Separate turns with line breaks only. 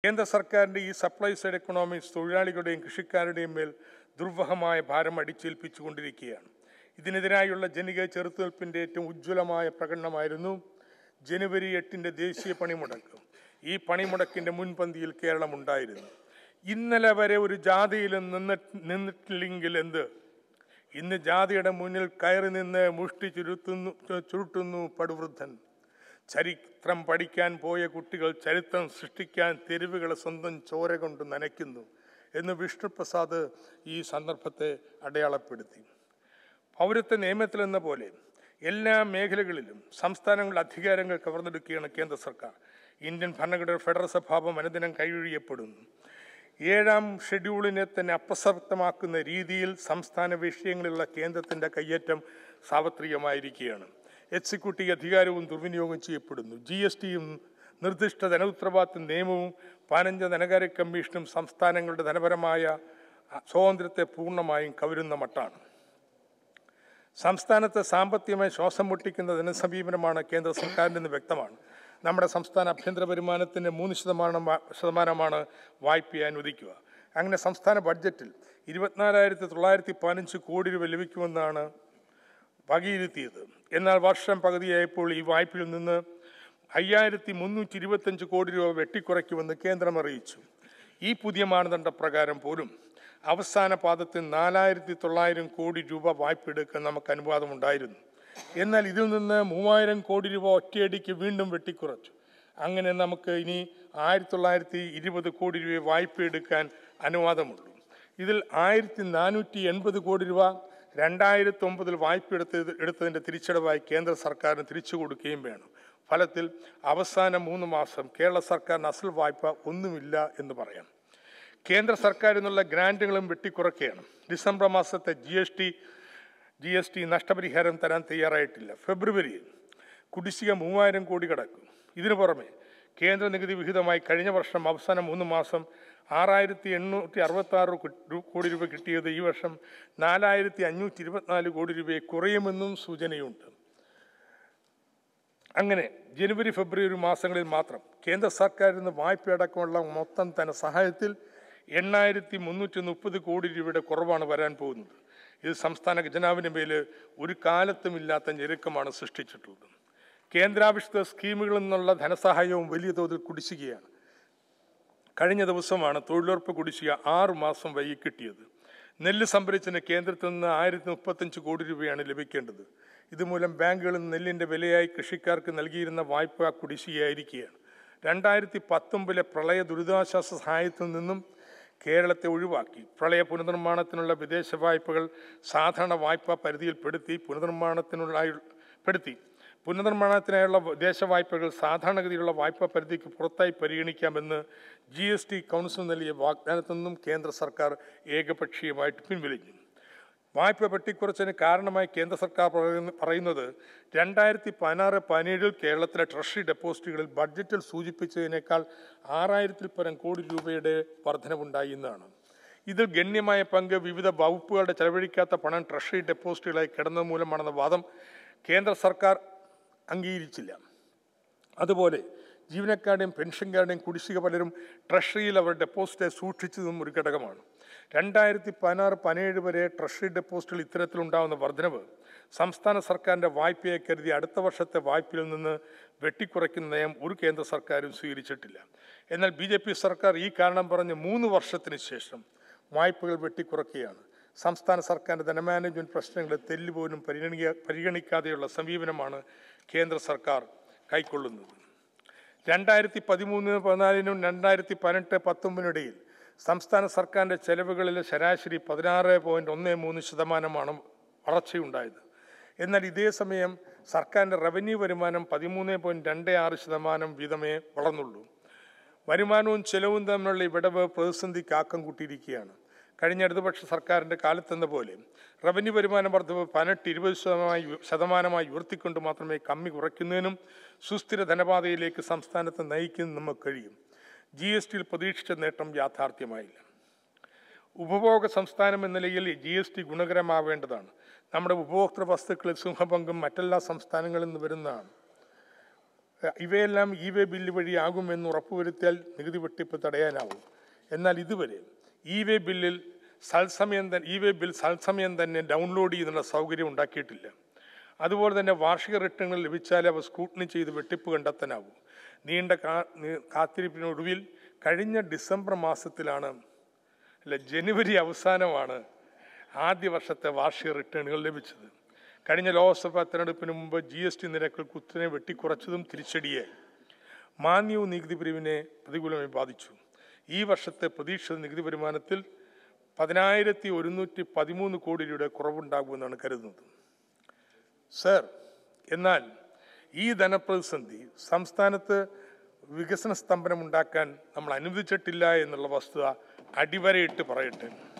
കേന്ദ്ര സർക്കാരിൻ്റെ ഈ സപ്ലൈ സൈഡ് എക്കണോമിക്സ് തൊഴിലാളികളുടെയും കൃഷിക്കാരുടെയും മേൽ ദുർവഹമായ ഭാരം അടിച്ചേൽപ്പിച്ചുകൊണ്ടിരിക്കുകയാണ് ഇതിനെതിരായുള്ള ജനിക ചെറുത്തുനിൽപ്പിൻ്റെ ഏറ്റവും ഉജ്ജ്വലമായ പ്രകടനമായിരുന്നു ജനുവരി എട്ടിൻ്റെ ദേശീയ പണിമുടക്ക് ഈ പണിമുടക്കിൻ്റെ മുൻപന്തിയിൽ കേരളം ഉണ്ടായിരുന്നു ഇന്നലെ വരെ ഒരു ജാതിയിലും നിന്നിട്ട് നിന്നിട്ടില്ലെങ്കിൽ എന്ത് ഇന്ന് ജാതിയുടെ മുന്നിൽ കയറി നിന്ന് മുഷ്ടി ചുരുത്തുന്നു ചുരുട്ടുന്നു പടുവൃദ്ധൻ ചരിത്രം പഠിക്കാൻ പോയ കുട്ടികൾ ചരിത്രം സൃഷ്ടിക്കാൻ തെരുവുകളെ സ്വന്തം ചോര കൊണ്ട് നനയ്ക്കുന്നു എന്ന് വിഷ്ണുപ്രസാദ് ഈ സന്ദർഭത്തെ അടയാളപ്പെടുത്തി പൗരത്വ നിയമത്തിലെന്ന പോലെ എല്ലാ മേഖലകളിലും സംസ്ഥാനങ്ങളുടെ അധികാരങ്ങൾ കവർന്നെടുക്കുകയാണ് കേന്ദ്ര സർക്കാർ ഇന്ത്യൻ ഭരണഘടന ഫെഡറൽ സ്വഭാവം അനുദിനം കൈയൊഴിയപ്പെടുന്നു ഏഴാം ഷെഡ്യൂളിനെ തന്നെ അപ്രസക്തമാക്കുന്ന രീതിയിൽ സംസ്ഥാന വിഷയങ്ങളിലുള്ള കേന്ദ്രത്തിൻ്റെ കയ്യേറ്റം സാർവത്രികമായിരിക്കുകയാണ് എക്സിക്യൂട്ടീവ് അധികാരവും ദുർവിനിയോഗം ചെയ്യപ്പെടുന്നു ജി എസ് ടിയും നിർദ്ദിഷ്ട ധനോത്തരവാദിത്വ നിയമവും പതിനഞ്ച് ധനകാര്യ കമ്മീഷനും സംസ്ഥാനങ്ങളുടെ ധനപരമായ സ്വാതന്ത്ര്യത്തെ പൂർണ്ണമായും കവരുന്ന മട്ടാണ് സംസ്ഥാനത്തെ സാമ്പത്തികമായി ശ്വാസം മുട്ടിക്കുന്ന ധനസമീപനമാണ് കേന്ദ്ര സർക്കാരിൻ്റെ വ്യക്തമാണ് നമ്മുടെ സംസ്ഥാന ആഭ്യന്തര വരുമാനത്തിൻ്റെ മൂന്ന് ശതമാനം വാ- ശതമാനമാണ് വായ്പയെ അനുവദിക്കുക അങ്ങനെ സംസ്ഥാന ബഡ്ജറ്റിൽ ഇരുപത്തിനാലായിരത്തി തൊള്ളായിരത്തി പതിനഞ്ച് കോടി രൂപ ലഭിക്കുമെന്നാണ് വകയിരുത്തിയത് എന്നാൽ വർഷം പകുതിയായപ്പോൾ ഈ വായ്പയിൽ നിന്ന് അയ്യായിരത്തി മുന്നൂറ്റി ഇരുപത്തഞ്ച് കോടി രൂപ വെട്ടിക്കുറയ്ക്കുമെന്ന് കേന്ദ്രം അറിയിച്ചു ഈ പുതിയ മാനദണ്ഡ പ്രകാരം പോലും അവസാന പാദത്തിൽ നാലായിരത്തി തൊള്ളായിരം കോടി രൂപ വായ്പ എടുക്കാൻ നമുക്ക് അനുവാദമുണ്ടായിരുന്നു എന്നാൽ ഇതിൽ നിന്ന് മൂവായിരം കോടി രൂപ ഒറ്റയടിക്ക് വീണ്ടും വെട്ടിക്കുറച്ചു അങ്ങനെ നമുക്ക് ഇനി ആയിരത്തി തൊള്ളായിരത്തി ഇരുപത് കോടി രൂപ വായ്പ എടുക്കാൻ അനുവാദമുള്ളൂ ഇതിൽ ആയിരത്തി നാനൂറ്റി എൺപത് കോടി രൂപ രണ്ടായിരത്തി ഒമ്പതിൽ വായ്പ എടുത്ത് എടുത്തതിൻ്റെ തിരിച്ചടവായി കേന്ദ്ര സർക്കാരിന് തിരിച്ചു കൊടുക്കുകയും വേണം ഫലത്തിൽ അവസാന മൂന്ന് മാസം കേരള സർക്കാരിന് അസൽ വായ്പ ഒന്നുമില്ല എന്ന് പറയാം കേന്ദ്ര സർക്കാരിൽ നിന്നുള്ള ഗ്രാൻറ്റുകളും വെട്ടിക്കുറയ്ക്കുകയാണ് ഡിസംബർ മാസത്തെ G S T G S T നഷ്ടപരിഹാരം തരാൻ തയ്യാറായിട്ടില്ല ഫെബ്രുവരിയിൽ കുടിശ്ശിക മൂവായിരം കോടി കടക്കും ഇതിനു പുറമെ കേന്ദ്ര നികുതി വിഹിതമായി കഴിഞ്ഞ വർഷം അവസാന മൂന്ന് മാസം ആറായിരത്തി എണ്ണൂറ്റി അറുപത്തി ആറ് കോടി രൂപ കിട്ടിയത് ഈ വർഷം നാലായിരത്തി അഞ്ഞൂറ്റി ഇരുപത്തിനാല് കോടി രൂപയെ കുറയുമെന്നും സൂചനയുണ്ട് അങ്ങനെ ജനുവരി ഫെബ്രുവരി മാസങ്ങളിൽ മാത്രം കേന്ദ്ര സർക്കാരിൽ നിന്ന് വായ്പയടക്കമുള്ള മൊത്തം ധനസഹായത്തിൽ എണ്ണായിരത്തി മുന്നൂറ്റി മുപ്പത് കോടി രൂപയുടെ കുറവാണ് വരാൻ പോകുന്നത് ഇത് സംസ്ഥാന ഖജനാവിന് മേൽ ഒരു കാലത്തുമില്ലാത്ത ഞെരുക്കമാണ് സൃഷ്ടിച്ചിട്ടുള്ളത് കേന്ദ്രാവിഷ്കൃത സ്കീമുകളിൽ നിന്നുള്ള ധനസഹായവും വലിയ തോതിൽ കുടിശ്ശികയാണ് കഴിഞ്ഞ ദിവസമാണ് തൊഴിലുറപ്പ് കുടിശ്ശിക ആറു മാസം വൈകി കിട്ടിയത് നെല്ല് സംഭരിച്ചതിന് കേന്ദ്രത്തിൽ നിന്ന് ആയിരത്തി മുപ്പത്തഞ്ച് കോടി രൂപയാണ് ലഭിക്കേണ്ടത് ഇതുമൂലം ബാങ്കുകളിൽ നെല്ലിൻ്റെ വിലയായി കൃഷിക്കാർക്ക് നൽകിയിരുന്ന വായ്പ കുടിശ്ശികയായിരിക്കുകയാണ് രണ്ടായിരത്തി പത്തൊമ്പതിലെ പ്രളയ ദുരിതാശ്വാസ സഹായത്തിൽ നിന്നും കേരളത്തെ ഒഴിവാക്കി പ്രളയ പുനർനിർമ്മാണത്തിനുള്ള വിദേശ വായ്പകൾ സാധാരണ വായ്പാ പരിധിയിൽപ്പെടുത്തി പുനർനിർമ്മാണത്തിനുള്ള പെടുത്തി പുനർനിർമ്മാണത്തിനായുള്ള വിദേശ വായ്പകൾ സാധാരണഗതിയിലുള്ള വായ്പാ പരിധിക്ക് പുറത്തായി പരിഗണിക്കാമെന്ന് ജി എസ് ടി കൗൺസിൽ നൽകിയ വാഗ്ദാനത്തിൽ നിന്നും കേന്ദ്ര സർക്കാർ ഏകപക്ഷീയമായിട്ട് പിൻവലിഞ്ഞു വായ്പ വെട്ടിക്കുറച്ചതിന് കാരണമായി കേന്ദ്ര സർക്കാർ പറയുന്ന- പറയുന്നത് രണ്ടായിരത്തി പതിനാറ് പതിനേഴിൽ കേരളത്തിലെ ട്രഷറി ഡെപ്പോസിറ്റുകളിൽ ബഡ്ജറ്റിൽ സൂചിപ്പിച്ചതിനേക്കാൾ ആറായിരത്തിൽ പരം കോടി രൂപയുടെ വർധനവുണ്ടായി എന്നാണ് ഇതിൽ ഗണ്യമായ പങ്ക് വിവിധ വകുപ്പുകളുടെ ചെലവഴിക്കാത്ത പണം ട്രഷറി ഡെപ്പോസിറ്റുകളായി കിടന്നത് മൂലമാണെന്ന വാദം കേന്ദ്ര സർക്കാർ അംഗീകരിച്ചില്ല അതുപോലെ ജീവനക്കാരുടെയും പെൻഷൻകാരുടെയും കുടിശ്ശിക പലരും ട്രഷറിയിൽ അവർ ഡെപ്പോസിറ്റ് സൂക്ഷിച്ചതും ഒരു ഘടകമാണ് രണ്ടായിരത്തി പതിനാറ് പതിനേഴ് വരെ ട്രഷറി ഡെപ്പോസിറ്റിൽ ഇത്തരത്തിലുണ്ടാകുന്ന വർധനവ് സംസ്ഥാന സർക്കാരിൻ്റെ വായ്പയെ കരുതി അടുത്ത വർഷത്തെ വായ്പയിൽ നിന്ന് വെട്ടിക്കുറയ്ക്കുന്ന നയം ഒരു കേന്ദ്ര സർക്കാരും സ്വീകരിച്ചിട്ടില്ല എന്നാൽ ബി ജെ പി സർക്കാർ ഈ കാരണം പറഞ്ഞ് മൂന്ന് വർഷത്തിന് ശേഷം വായ്പകൾ വെട്ടിക്കുറയ്ക്കുകയാണ് സംസ്ഥാന സർക്കാരിൻ്റെ ധനമാനേജ്മെൻറ്റ് പ്രശ്നങ്ങളെ തെല്ലുപോലും പരിഗണിക്ക പരിഗണിക്കാതെയുള്ള സമീപനമാണ് കേന്ദ്ര സർക്കാർ കൈക്കൊള്ളുന്നത് രണ്ടായിരത്തി പതിമൂന്ന് പതിനാലിനും രണ്ടായിരത്തി പതിനെട്ട് പത്തൊമ്പതിനിടയിൽ സംസ്ഥാന സർക്കാരിൻ്റെ ചെലവുകളിലെ ശരാശരി പതിനാറ് പോയിൻറ്റ് ഒന്ന് മൂന്ന് ശതമാനമാണ് വളർച്ചയുണ്ടായത് എന്നാൽ ഇതേ സമയം സർക്കാരിൻ്റെ റവന്യൂ വരുമാനം പതിമൂന്ന് പോയിൻറ്റ് രണ്ട് ആറ് ശതമാനം വീതമേ വളർന്നുള്ളൂ വരുമാനവും ചെലവും തമ്മിലുള്ള ഈ വിടവ് പ്രതിസന്ധിക്ക് ആക്കം കൂട്ടിയിരിക്കുകയാണ് കഴിഞ്ഞ ഇടതുപക്ഷ സർക്കാരിൻ്റെ കാലത്തെന്ന പോലെ റവന്യൂ വരുമാന വർധവ് പതിനെട്ട് ഇരുപത് ശതമാനമായി ശതമാനമായി ഉയർത്തിക്കൊണ്ട് മാത്രമേ കമ്മി കുറയ്ക്കുന്നതിനും സുസ്ഥിര ധനപാതയിലേക്ക് സംസ്ഥാനത്തെ നയിക്കുന്നതിനും നമുക്ക് കഴിയും ജി എസ് ടിയിൽ പ്രതീക്ഷിച്ച നേട്ടം യാഥാർത്ഥ്യമായില്ല ഉപഭോഗ സംസ്ഥാനം എന്ന നിലയിൽ ജി എസ് ടി ഗുണകരമാവേണ്ടതാണ് നമ്മുടെ ഉപഭോക്തൃ വസ്തുക്കളിൽ സിംഹപങ്കും മറ്റെല്ലാ സംസ്ഥാനങ്ങളിൽ നിന്ന് വരുന്നതാണ് ഇവയെല്ലാം ഇ വേ ബില്ല് വഴിയാകുമെന്ന് ഉറപ്പുവരുത്തിയാൽ നികുതി വെട്ടിപ്പ് തടയാനാവും എന്നാൽ ഇതുവരെ ഇ വേ ബില്ലിൽ സൽസമയം തന്നെ ഇ വേ ബിൽ സൽസമയം തന്നെ ഡൗൺലോഡ് ചെയ്യുന്നുള്ള സൗകര്യം ഉണ്ടാക്കിയിട്ടില്ല അതുപോലെ തന്നെ വാർഷിക റിട്ടേണുകൾ ലഭിച്ചാലേ അവ സ്ക്രൂട്ടിനി ചെയ്ത് വെട്ടിപ്പ് കണ്ടെത്താനാവൂ നീണ്ട കാ- നീ- കാത്തിരിപ്പിനൊടുവിൽ കഴിഞ്ഞ ഡിസംബർ മാസത്തിലാണ് അല്ല ജനുവരി അവസാനമാണ് ആദ്യ വർഷത്തെ വാർഷിക റിട്ടേണുകൾ ലഭിച്ചത് കഴിഞ്ഞ ലോക്സഭാ തെരഞ്ഞെടുപ്പിന് മുമ്പ് ജി എസ് ടി നിരക്കുകൾ കുത്തനെ വെട്ടിക്കുറച്ചതും തിരിച്ചടിയായി മാന്യവും നികുതി പിരിവിനെ പ്രതികൂലമായി ബാധിച്ചു ഈ വർഷത്തെ പ്രതീക്ഷിത നികുതി വരുമാനത്തിൽ പതിനായിരത്തി ഒരുന്നൂറ്റി പതിമൂന്ന് കോടി രൂപയുടെ കുറവുണ്ടാകുമെന്നാണ് കരുതുന്നത് സർ എന്നാൽ ഈ ധനപ്രതിസന്ധി സംസ്ഥാനത്ത് വികസന സ്തംഭനം ഉണ്ടാക്കാൻ നമ്മൾ അനുവദിച്ചിട്ടില്ല എന്നുള്ള വസ്തുത അടിവരയിട്ട് പറയട്ടെ